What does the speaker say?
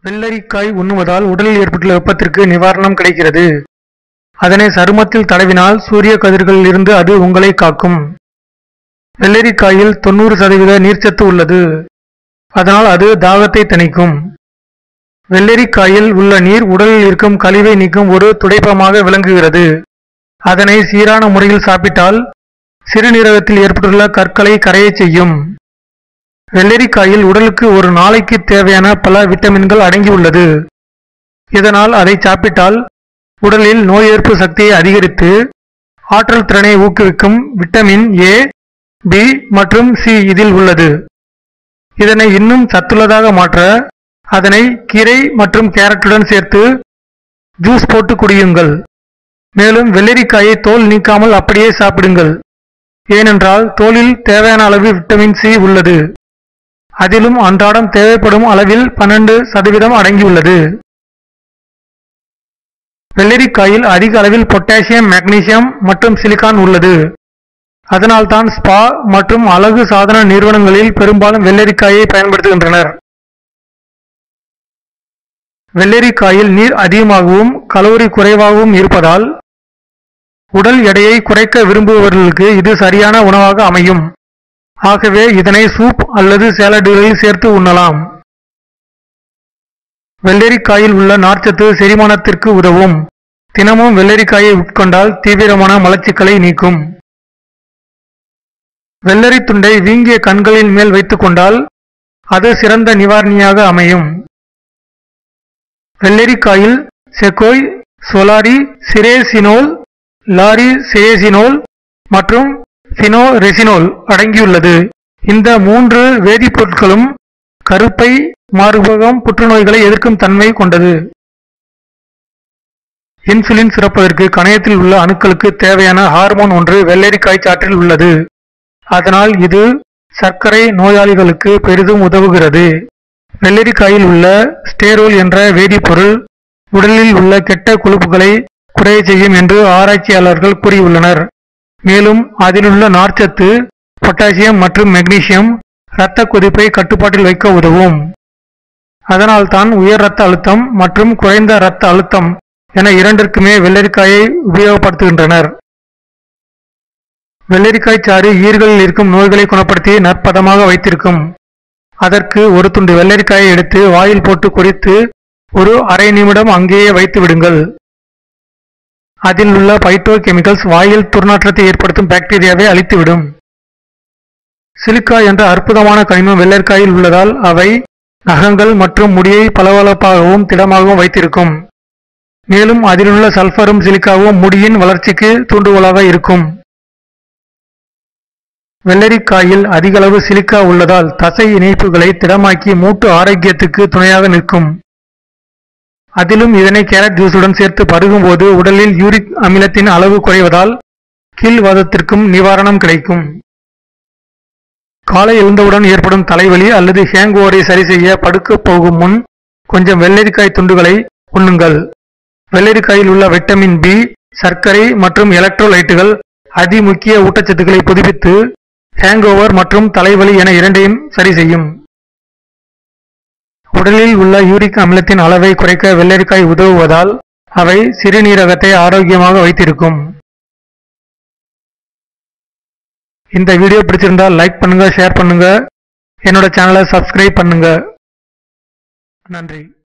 வெள்ளரிக்காய் உண்ணுவதால் உடலில் ஏற்பட்டுள்ள வெப்பத்திற்கு நிவாரணம் கிடைக்கிறது அதனை சருமத்தில் தடவினால் சூரிய கதிர்களில் இருந்து அது உங்களை காக்கும் வெள்ளரிக்காயில் தொண்ணூறு சதவீத நீர்ச்சத்து உள்ளது அதனால் அது தாகத்தை தணிக்கும் வெள்ளரிக்காயில் உள்ள நீர் உடலில் இருக்கும் கழிவை நீக்கும் ஒரு துடைப்பமாக விளங்குகிறது அதனை சீரான முறையில் சாப்பிட்டால் சிறுநீரகத்தில் ஏற்பட்டுள்ள கற்களை கரையச் செய்யும் வெள்ளரிக்காயில் உடலுக்கு ஒரு நாளைக்கு தேவையான பல விட்டமின்கள் அடங்கியுள்ளது இதனால் அதை சாப்பிட்டால் உடலில் நோய் எதிர்ப்பு சக்தியை அதிகரித்து ஆற்றல் திறனை ஊக்குவிக்கும் விட்டமின் ஏ பி மற்றும் சி இதில் உள்ளது இதனை இன்னும் சத்துள்ளதாக மாற்ற அதனை கீரை மற்றும் கேரட்டுடன் சேர்த்து ஜூஸ் போட்டு குடியுங்கள் மேலும் வெள்ளரிக்காயை தோல் நீக்காமல் அப்படியே சாப்பிடுங்கள் ஏனென்றால் தோலில் தேவையான அளவு விட்டமின் சி உள்ளது அதிலும் அன்றாடம் தேவைப்படும் அளவில் பன்னெண்டு சதவீதம் அடங்கியுள்ளது வெள்ளரிக்காயில் அதிக அளவில் பொட்டாசியம் மெக்னீசியம் மற்றும் சிலிக்கான் உள்ளது அதனால்தான் ஸ்பா மற்றும் அழகு சாதன நிறுவனங்களில் பெரும்பாலும் வெள்ளரிக்காயை பயன்படுத்துகின்றனர் வெள்ளரிக்காயில் நீர் அதிகமாகவும் கலோரி குறைவாகவும் இருப்பதால் உடல் எடையை குறைக்க விரும்புபவர்களுக்கு இது சரியான உணவாக அமையும் ஆகவே இதனை சூப் அல்லது சேலடுகளில் சேர்த்து உண்ணலாம் வெள்ளரிக்காயில் உள்ள நார்ச்சத்து செரிமானத்திற்கு உதவும் தினமும் வெள்ளரிக்காயை உட்கொண்டால் தீவிரமான மலச்சிக்கலை நீக்கும் வெள்ளரி துண்டை வீங்கிய கண்களின் மேல் வைத்துக் கொண்டால் அது சிறந்த நிவாரணியாக அமையும் வெள்ளரிக்காயில் செக்கோய் சோலாரி சிரேசினோல் லாரி சிரேசினோல் மற்றும் பினோரெசினோல் அடங்கியுள்ளது இந்த மூன்று வேதிப்பொருட்களும் கருப்பை மார்பகம் புற்றுநோய்களை எதிர்க்கும் தன்மை கொண்டது இன்சுலின் சுரப்பதற்கு கணையத்தில் உள்ள அணுக்களுக்கு தேவையான ஹார்மோன் ஒன்று வெள்ளரிக்காய் சாற்றில் உள்ளது அதனால் இது சர்க்கரை நோயாளிகளுக்கு பெரிதும் உதவுகிறது வெள்ளரிக்காயில் உள்ள ஸ்டேரோல் என்ற வேதிப்பொருள் உடலில் உள்ள கெட்ட கொழுப்புகளை குறைய செய்யும் என்று ஆராய்ச்சியாளர்கள் கூறியுள்ளனர் மேலும் அதிலுள்ள நார்ச்சத்து பொட்டாசியம் மற்றும் மெக்னீசியம் இரத்த கொதிப்பை கட்டுப்பாட்டில் வைக்க உதவும் அதனால்தான் உயர் இரத்த அழுத்தம் மற்றும் குறைந்த இரத்த அழுத்தம் என இரண்டிற்குமே வெள்ளரிக்காயை உபயோகப்படுத்துகின்றனர் வெள்ளரிக்காய் சாறு ஈர்களில் இருக்கும் நோய்களை குணப்படுத்தி நற்பதமாக வைத்திருக்கும் அதற்கு ஒரு துண்டு வெள்ளரிக்காயை எடுத்து வாயில் போட்டு கொறித்து ஒரு அரை நிமிடம் அங்கேயே வைத்து விடுங்கள் அதில் உள்ள பைட்டோ கெமிக்கல்ஸ் வாயில் துர்நாற்றத்தை ஏற்படுத்தும் பாக்டீரியாவை அழித்துவிடும் சிலிக்கா என்ற அற்புதமான கனிமம் வெள்ளரிக்காயில் உள்ளதால் அவை நகங்கள் மற்றும் முடியை பளபளப்பாகவும் திடமாகவும் வைத்திருக்கும் மேலும் அதிலுள்ள சல்பரும் சிலிக்காவும் முடியின் வளர்ச்சிக்கு தூண்டுகோலாக இருக்கும் வெள்ளரிக்காயில் அதிகளவு சிலிக்கா உள்ளதால் தசை இணைப்புகளை திடமாக்கி மூட்டு ஆரோக்கியத்துக்கு துணையாக நிற்கும் அதிலும் இதனை கேரட் ஜூஸுடன் சேர்த்து பருகும்போது உடலில் யூரிக் அமிலத்தின் அளவு குறைவதால் கீழ்வாதத்திற்கும் நிவாரணம் கிடைக்கும் காலை எழுந்தவுடன் ஏற்படும் தலைவலி அல்லது ஹேங் ஓவரை சரி செய்ய படுக்க போகும் முன் கொஞ்சம் வெள்ளரிக்காய் துண்டுகளை உண்ணுங்கள் வெள்ளரிக்காயில் உள்ள விட்டமின் பி சர்க்கரை மற்றும் எலக்ட்ரோலைட்டுகள் அதிமுக்கிய ஊட்டச்சத்துக்களை புதுப்பித்து ஹேங்கோவர் மற்றும் தலைவலி என இரண்டையும் சரி செய்யும் உடலில் உள்ள யூரிக் அமிலத்தின் அளவை குறைக்க வெள்ளரிக்காய் உதவுவதால் அவை சிறுநீரகத்தை ஆரோக்கியமாக வைத்திருக்கும் இந்த வீடியோ பிடிச்சிருந்தா லைக் பண்ணுங்க ஷேர் பண்ணுங்க என்னோட சேனலை சப்ஸ்கிரைப் பண்ணுங்க நன்றி